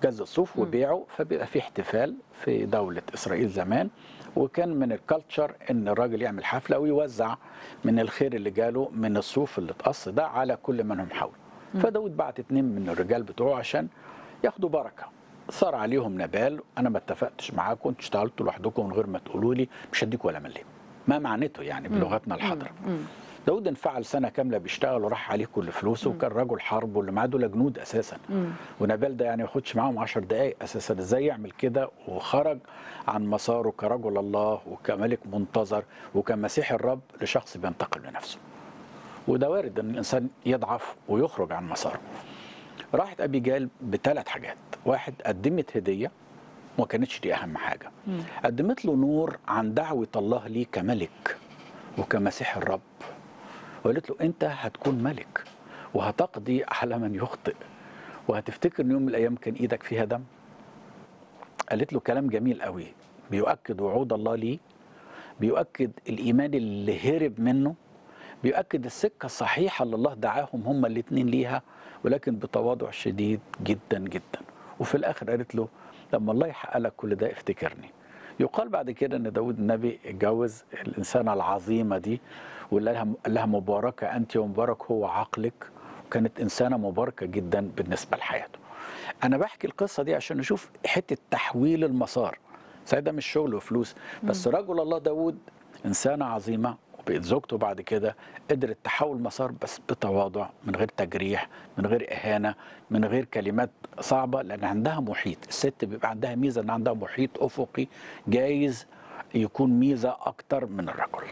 جز الصوف وبيعه فبيبقى في احتفال في دوله اسرائيل زمان وكان من الكالتشر ان الراجل يعمل حفله ويوزع من الخير اللي جاله من الصوف اللي اتقص ده على كل من هم حوله فداود بعت اتنين من الرجال بتوعه عشان ياخدوا بركه صار عليهم نبال انا ما اتفقتش معاكم انتوا اشتغلتوا لوحدكم من غير ما تقولوا لي مش هديك ولا مليم ما معناته يعني بلغتنا الحاضره داود انفعل سنه كامله بيشتغل وراح عليه كل فلوسه وكان رجل حرب واللي معاه دول جنود اساسا ونبال ده يعني ما ياخدش معاهم 10 دقائق اساسا ازاي يعمل كده وخرج عن مساره كرجل الله وكملك منتظر وكمسيح الرب لشخص بينتقل لنفسه وده وارد ان الانسان يضعف ويخرج عن مساره راحت ابيجال بثلاث حاجات واحد قدمت هديه وما كانتش دي اهم حاجه قدمت له نور عن دعوه الله ليه كملك وكمسيح الرب وقالت له انت هتكون ملك وهتقضي على من يخطئ وهتفتكر ان يوم من الايام كان ايدك فيها دم قالت له كلام جميل قوي بيؤكد وعود الله ليه بيؤكد الايمان اللي هرب منه بيؤكد السكه الصحيحه اللي الله دعاهم هما الاثنين ليها ولكن بتواضع شديد جدا جدا وفي الاخر قالت له لما الله يحقق لك كل ده افتكرني يقال بعد كده ان داود النبي اتجوز الانسانه العظيمه دي وقال لها قال لها مباركه انت ومبارك هو عقلك وكانت انسانه مباركه جدا بالنسبه لحياته انا بحكي القصه دي عشان نشوف حته تحويل المسار ساعتها مش شغل وفلوس بس رجل الله داود انسانه عظيمه وبقت زوجته بعد كده قدرت تحول مسار بس بتواضع من غير تجريح من غير اهانه من غير كلمات صعبه لان عندها محيط الست بيبقى عندها ميزه ان عندها محيط افقي جايز يكون ميزه اكتر من الرجل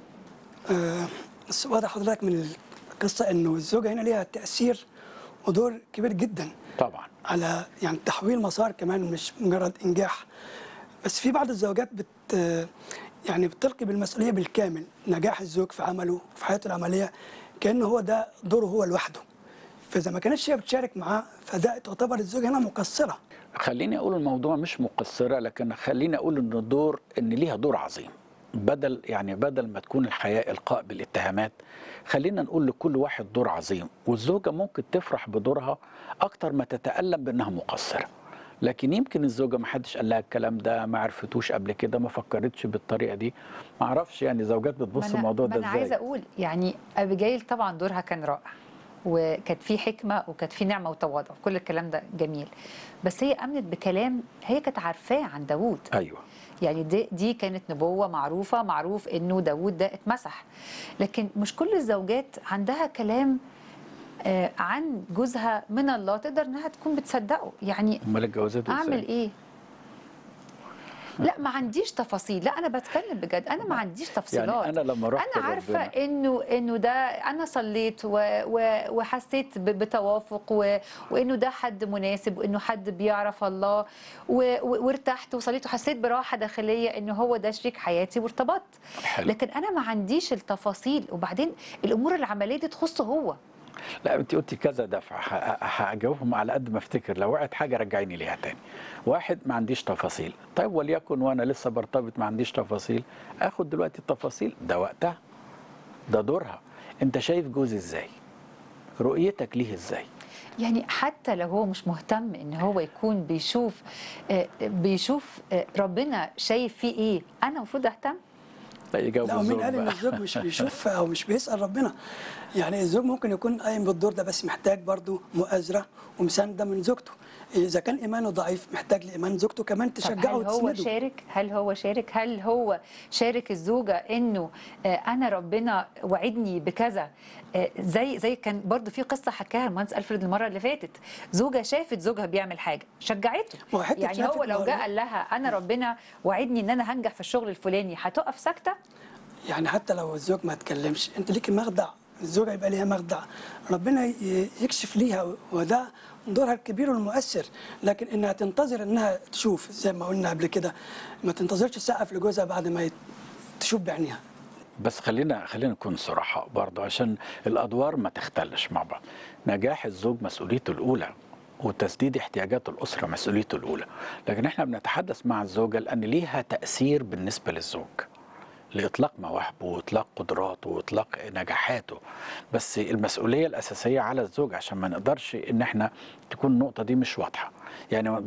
بس واضح حضرتك من القصه انه الزوجه هنا ليها تاثير ودور كبير جدا طبعا على يعني تحويل مسار كمان مش مجرد انجاح بس في بعض الزوجات بت يعني بتلقي بالمسؤوليه بالكامل نجاح الزوج في عمله في حياته العمليه كانه هو ده دوره هو لوحده فاذا ما كانتش هي بتشارك معاه فده تعتبر الزوجه هنا مقصره خليني اقول الموضوع مش مقصره لكن خليني اقول ان الدور ان ليها دور عظيم بدل يعني بدل ما تكون الحياه القاء بالاتهامات خلينا نقول لكل واحد دور عظيم والزوجه ممكن تفرح بدورها اكتر ما تتالم بانها مقصره لكن يمكن الزوجه ما حدش قال لها الكلام ده ما عرفتوش قبل كده ما فكرتش بالطريقه دي ما اعرفش يعني زوجات بتبص ما أنا- الموضوع ما ده انا ازاي عايزه اقول يعني ابيجايل طبعا دورها كان رائع وكانت في حكمه وكانت في نعمه وتواضع كل الكلام ده جميل بس هي امنت بكلام هي كانت عارفاه عن داوود ايوه يعني دي, دي كانت نبوة معروفة معروف انه داود ده اتمسح لكن مش كل الزوجات عندها كلام آه، عن جوزها من الله تقدر انها تكون بتصدقه يعني امال اتجوزته اعمل ازاي اي لا ما عنديش تفاصيل لا انا بتكلم بجد انا ما عنديش تفصيلات يعني انا لما رحت انا عارفه لربنا- انه انه ده انا صليت و و وحسيت ب- بتوافق و وانه ده حد مناسب وانه حد بيعرف الله و و وارتحت وصليت وحسيت براحه داخليه انه هو ده شريك حياتي وارتبطت حلو. لكن انا ما عنديش التفاصيل وبعدين الامور العمليه دي تخصه هو لا انت قلتي كذا دفع ه- هجاوبهم على قد ما افتكر لو وقعت حاجه رجعيني ليها تاني واحد ما عنديش تفاصيل طيب وليكن وانا لسه برتبط ما عنديش تفاصيل اخد دلوقتي التفاصيل ده وقتها ده دورها انت شايف جوزي ازاي رؤيتك ليه ازاي يعني حتى لو هو مش مهتم ان هو يكون بيشوف آه، بيشوف آه، ربنا شايف فيه ايه انا المفروض اهتم لا يجاوب لا ومين الزوج قال ان بقى. الزوج مش بيشوف او مش بيسال ربنا يعني الزوج ممكن يكون قايم بالدور ده بس محتاج برضه مؤازره ومسانده من زوجته اذا كان ايمانه ضعيف محتاج لايمان زوجته كمان طب تشجعه هل هو وتسنده شارك هل هو شارك هل هو شارك الزوجه انه آه، انا ربنا وعدني بكذا آه، زي زي كان برضو في قصه حكاها المهندس الفريد المره اللي فاتت زوجه شافت زوجها بيعمل حاجه شجعته ما هو حتة يعني شافت هو لو ما هو- جه قال لها انا ربنا وعدني ان انا هنجح في الشغل الفلاني هتقف ساكته يعني حتى لو الزوج ما اتكلمش انت ليك مخدع الزوجه يبقى ليها مخدع ربنا ي- يكشف ليها وده دورها الكبير والمؤثر لكن انها تنتظر انها تشوف زي ما قلنا قبل كده ما تنتظرش تسقف لجوزها بعد ما يت- تشوف بعينيها بس خلينا خلينا نكون صراحة برضه عشان الأدوار ما تختلش مع بعض نجاح الزوج مسؤوليته الأولى وتسديد احتياجات الأسرة مسؤوليته الأولى لكن احنا بنتحدث مع الزوجة لأن ليها تأثير بالنسبة للزوج لاطلاق مواهبه واطلاق قدراته واطلاق نجاحاته بس المسؤوليه الاساسيه على الزوج عشان ما نقدرش ان احنا تكون النقطه دي مش واضحه يعني